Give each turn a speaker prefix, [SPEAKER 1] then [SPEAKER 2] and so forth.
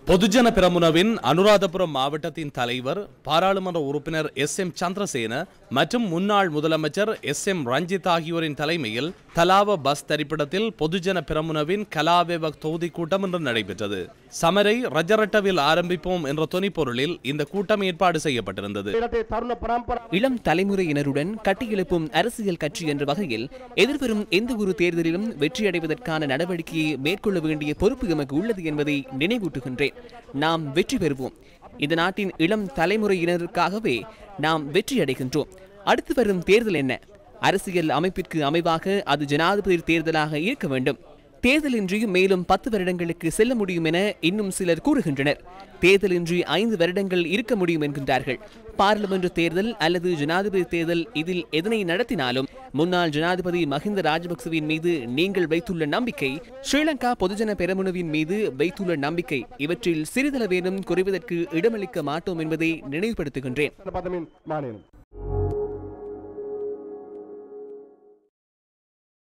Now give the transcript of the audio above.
[SPEAKER 1] பொதுஜன பிரமுனவின் அனுராதபுரம் மாவட்டத்தின் தலைவர் பாராளுமன்ற உறுப்பினர் எஸ் எம் சந்திரசேன மற்றும் முன்னாள் முதலமைச்சர் எஸ் எம் ரஞ்சித் ஆகியோரின் தலைமையில் தலாவ பஸ் தரிப்பிடத்தில் பொதுஜன பிரமுனவின் கலாவேவக் தொகுதி கூட்டம் இன்று நடைபெற்றது சமரை ரஜரட்டவில் ஆரம்பிப்போம் என்ற துணிப்பொருளில் இந்த கூட்டம் ஏற்பாடு செய்யப்பட்டிருந்தது
[SPEAKER 2] රටේ තරුණ පරම්පර
[SPEAKER 3] இளம் தலைமுறையினருடன் கட்டியெழுப்பும் அரசியல் கட்சி என்ற வகையில் எதிர்வரும் எந்த ஒரு தேர்தலிலும் வெற்றியடைவதற்கான நடவடிக்கையை மேற்கொள்ள வேண்டிய பொறுப்பு எமக்கு உள்ளது என்பதை நினைவூட்டுகின்றேன் நாம் வெற்றி பெறுவோம் இந்த நாட்டின் இளம் தலைமுறையினருக்காகவே நாம் வெற்றியடைகின்றோம் அடுத்து வரும் தேர்தல் என்ன அரசியல் அமைப்பிற்கு அமைவாக அது ஜனாதிபதி தேர்தலாக இருக்க வேண்டும் தேர்தலின்றி மேலும் பத்து வருடங்களுக்கு செல்ல முடியும் என இன்னும் சிலர் கூறுகின்றனர் தேர்தலின்றி ஐந்து வருடங்கள் இருக்க முடியும் என்கின்றார்கள் பார்லிமெண்ட் தேர்தல் அல்லது ஜனாதிபதி தேர்தல் இதில் எதனை நடத்தினாலும் முன்னாள் ஜனாதிபதி மஹிந்த ராஜபக்சவின் மீது நீங்கள் வைத்துள்ள நம்பிக்கை ஸ்ரீலங்கா பொதுஜன பெரமுனவின் மீது வைத்துள்ள நம்பிக்கை இவற்றில் சிறிதளவேனும் குறைவதற்கு இடமளிக்க மாட்டோம் என்பதை நினைவுபடுத்துகின்றேன்
[SPEAKER 2] පදමින් මානයන.